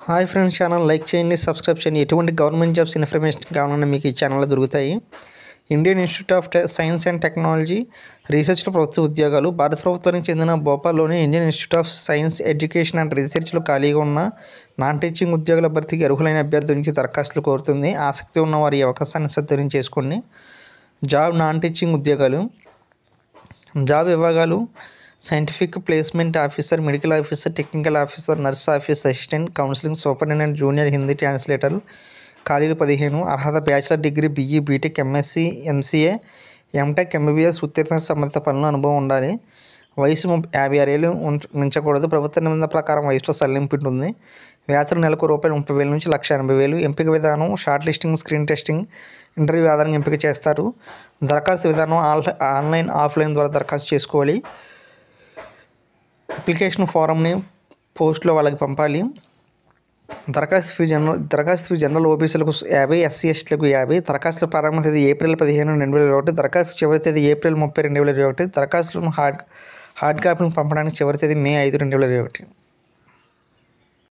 hi friends channel like చేయండి subscribe చేయండి ఎటువంటి గవర్నమెంట్ జాబ్స్ ఇన్ఫర్మేషన్ కావాలన్నా మీకు ఈ ఛానల్లో దొరుకుతాయి ఇండియన్ ఇన్స్టిట్యూట్ ఆఫ్ టె- సైన్స్ అండ్ టెక్నాలజీ రీసెర్చ్లో ప్రభుత్వ ఉద్యోగాలు భారత ప్రభుత్వానికి చెందిన భోపాల్లోని Indian institute of science education and రీసెర్చ్లో ఖాళీగా ఉన్న నాన్ టీచింగ్ ఉద్యోగుల భర్తీకి అర్హులైన అభ్యర్థుల నుంచి దరఖాస్తులు కోరుతుంది ఆసక్తి ఉన్న వారి ఈ అవకాశాన్ని సద్వినియోగం చేసుకోండి జాబ్ నాన్ టీచింగ్ ఉద్యోగాలు జాబ్ విభాగాలు scientific placement officer medical officer technical officer nurse office assistant counselling superintendent junior Hindi translator ఖాళీలు పదిహేను అర్హత bachelor degree BE BTech MSc MCA MTech MBBS ఉత్తీర్ణ సంబంధిత పనుల అనుభవం ఉండాలి వయసు ముప్ప- యాభై ఆరు ఏళ్ళు ఉంచ- మించకూడదు ప్రభుత్వ నిబంధన ప్రకారం వయసులో సడలింపు ఉంటుంది వేతనం నెలకు రూపాయలు ముప్పై వేల నుంచి లక్ష ఎనభై వేలు ఎంపిక విధానం shortlisting screen testing interview ఆధారంగా ఎంపిక చేస్తారు దరఖాస్తు విధానం ఆల్- ఆన్లైన్ ఆఫ్లైన్ ద్వారా దరఖాస్తు చేసుకోవాలి అప్లికేషన్ ఫారంని పోస్ట్లో వాళ్ళకి పంపాలి దరఖాస్తు ఫీ జనరల్ దరఖాస్తు ఫీ జనరల్ ఓబీసీలకు యాభై ఎస్సీ ఎస్టీలకు యాభై దరఖాస్తు ప్రారంభ తేదీ ఏప్రిల్ పదిహేను రెండు వేల ఇరవై ఒకటి దరఖాస్తు చివరి తేదీ ఏప్రిల్ ముప్పై రెండు వేల ఇరవై ఒకటి దరఖాస్తులను హార్డ్ హార్డ్ కాపీలను పంపడానికి చివరి తేదీ మే ఐదు రెండు వేల ఇరవై ఒకటి